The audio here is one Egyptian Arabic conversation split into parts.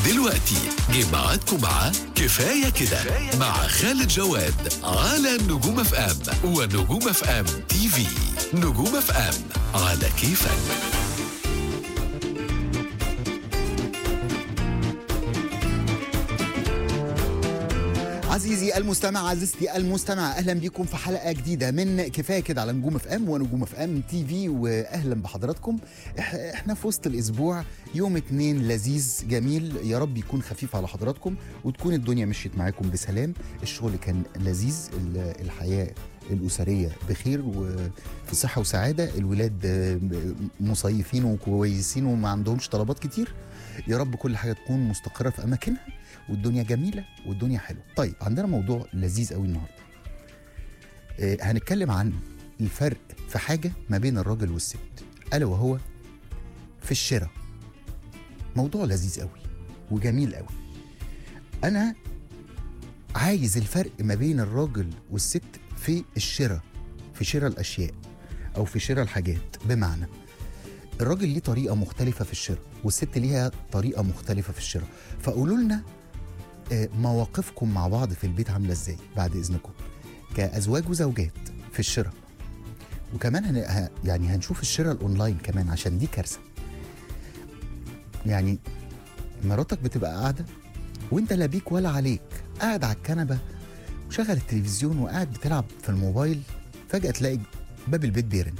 دلوقتي جه ميعادكم مع كفاية كده مع خالد جواد على نجوم اف ام ونجوم اف ام تي في نجوم اف ام على كيفك عزيزي المستمع عزيزتي المستمع اهلا بكم في حلقه جديده من كفايه كده على نجوم اف ام ونجوم اف ام تي في واهلا بحضراتكم إح- احنا في وسط الاسبوع يوم اتنين لذيذ جميل يا رب يكون خفيف على حضراتكم وتكون الدنيا مشيت معاكم بسلام الشغل كان لذيذ ال- الحياه الأسرية بخير وفي صحة وسعادة الولاد آه، مصيفين وكويسين وما عندهمش طلبات كتير يا رب كل حاجة تكون مستقرة في أماكنها والدنيا جميلة والدنيا حلوة طيب عندنا موضوع لذيذ قوي النهاردة آه، هنتكلم عن الفرق في حاجة ما بين الراجل والست ألا وهو في الشراء موضوع لذيذ قوي وجميل قوي أنا عايز الفرق ما بين الراجل والست في الشراء في شراء الاشياء او في شراء الحاجات بمعنى الراجل ليه طريقه مختلفه في الشراء والست ليها طريقه مختلفه في الشراء فقولوا لنا آه، مواقفكم مع بعض في البيت عامله ازاي بعد اذنكم كازواج وزوجات في الشراء وكمان هن... ه- يعني هنشوف الشراء الاونلاين كمان عشان دي كارثه يعني مراتك بتبقى قاعده وانت لا بيك ولا عليك قاعد على الكنبه وشغل التلفزيون وقاعد بتلعب في الموبايل فجأة تلاقي باب البيت بيرن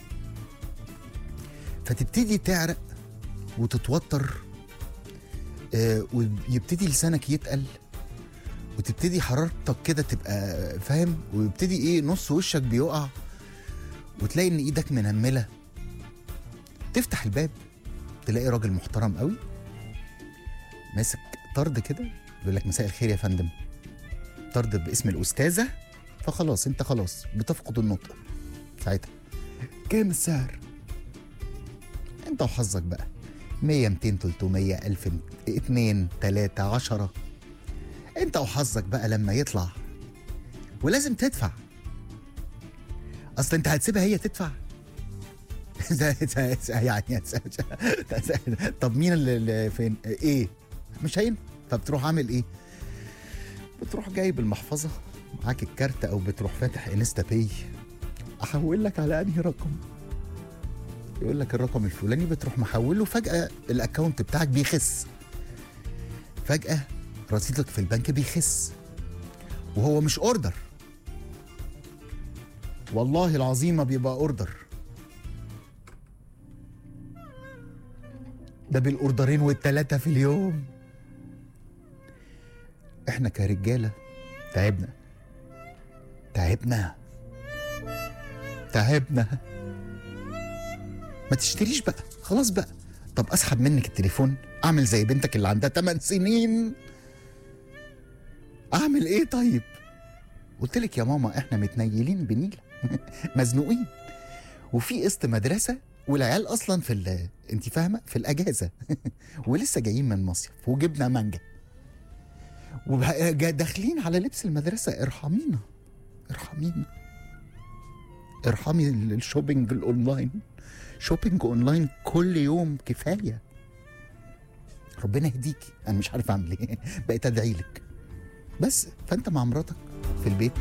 فتبتدي تعرق وتتوتر آه، ويبتدي لسانك يتقل وتبتدي حرارتك كده تبقى فاهم ويبتدي ايه نص وشك بيقع وتلاقي ان ايدك منمله تفتح الباب تلاقي راجل محترم قوي ماسك طرد كده بيقول لك مساء الخير يا فندم طرد باسم الاستاذه فخلاص انت خلاص بتفقد النطق ساعتها كام السعر انت وحظك بقى 100 200 300 1000 2 3 10 انت وحظك بقى لما يطلع ولازم تدفع اصل انت هتسيبها هي تدفع ده- ده- ده- يعني طب مين اللي- اللي فين ايه مش هينفع فبتروح عامل ايه بتروح جايب المحفظه معاك الكارت او بتروح فاتح انستا باي احول لك على انهي رقم يقول لك الرقم الفلاني بتروح محوله فجاه الاكونت بتاعك بيخس فجاه رصيدك في البنك بيخس وهو مش اوردر والله العظيم ما بيبقى اوردر ده بالاوردرين والتلاته في اليوم احنا كرجاله تعبنا تعبنا تعبنا ما تشتريش بقى خلاص بقى طب اسحب منك التليفون اعمل زي بنتك اللي عندها 8 سنين اعمل ايه طيب قلت لك يا ماما احنا متنيلين بنيله مزنوقين وفي قسط مدرسه والعيال اصلا في ال- انت فاهمه في الاجازه ولسه جايين من مصيف وجبنا مانجا وبقى جا- داخلين على لبس المدرسة ارحمينا ارحمينا ارحمي ال- الشوبينج الاونلاين شوبينج اونلاين كل يوم كفاية ربنا يهديكي انا مش عارف اعمل ايه بقيت ادعي لك بس فانت مع مراتك في البيت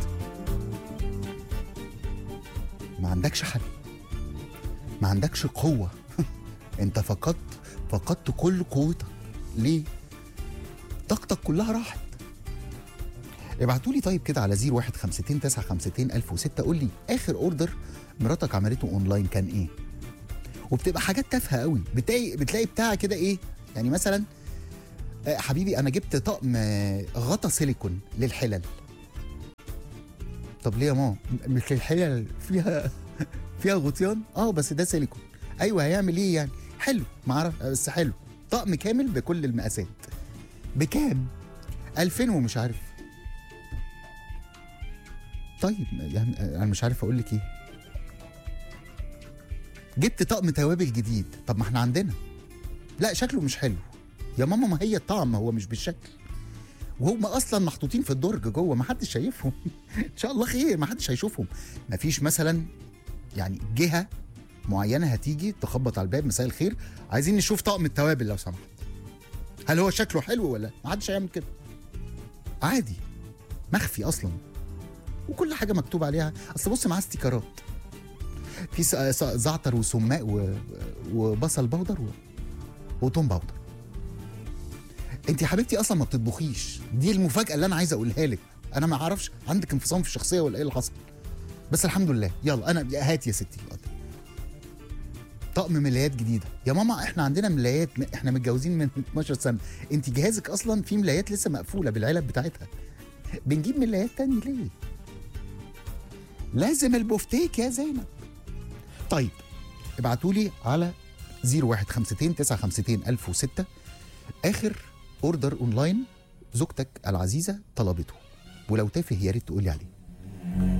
ما عندكش حل ما عندكش قوة انت فقدت فقدت كل قوتك ليه طاقتك كلها راحت ابعتوا لي طيب كده على 0152 952 1006 قول لي اخر اوردر مراتك عملته اونلاين كان ايه وبتبقى حاجات تافهه قوي بتلاقي بتلاقي بتاع كده ايه يعني مثلا آه، حبيبي انا جبت طقم آه، غطا سيليكون للحلل طب ليه يا ماما م- مش الحلل فيها فيها غطيان اه بس ده سيليكون ايوه هيعمل ايه يعني حلو معرف بس حلو طقم كامل بكل المقاسات بكام 2000 ومش عارف طيب يعني انا مش عارف اقول لك ايه جبت طقم توابل جديد طب ما احنا عندنا لا شكله مش حلو يا ماما ما هي الطعم هو مش بالشكل وهم اصلا محطوطين في الدرج جوه ما حدش شايفهم ان شاء الله خير ما حدش هيشوفهم ما فيش مثلا يعني جهه معينه هتيجي تخبط على الباب مساء الخير عايزين نشوف طقم التوابل لو سمحت هل هو شكله حلو ولا ما حدش هيعمل كده عادي مخفي اصلا وكل حاجه مكتوب عليها اصل بص معاه استيكرات في س- س- زعتر وسماق و... وبصل بودر و... وتوم بودر انت يا حبيبتي اصلا ما بتطبخيش دي المفاجاه اللي انا عايز اقولها لك انا ما اعرفش عندك انفصام في الشخصيه ولا ايه اللي حصل بس الحمد لله يلا انا هات يا ستي القدر طقم ملايات جديده يا ماما احنا عندنا ملايات احنا متجوزين من 12 سنه انت جهازك اصلا فيه ملايات لسه مقفوله بالعلب بتاعتها بنجيب ملايات تاني ليه لازم البوفتيك يا زينب طيب ابعتوا لي على 0152 952 1006 اخر اوردر اونلاين زوجتك العزيزه طلبته ولو تافه يا ريت تقولي عليه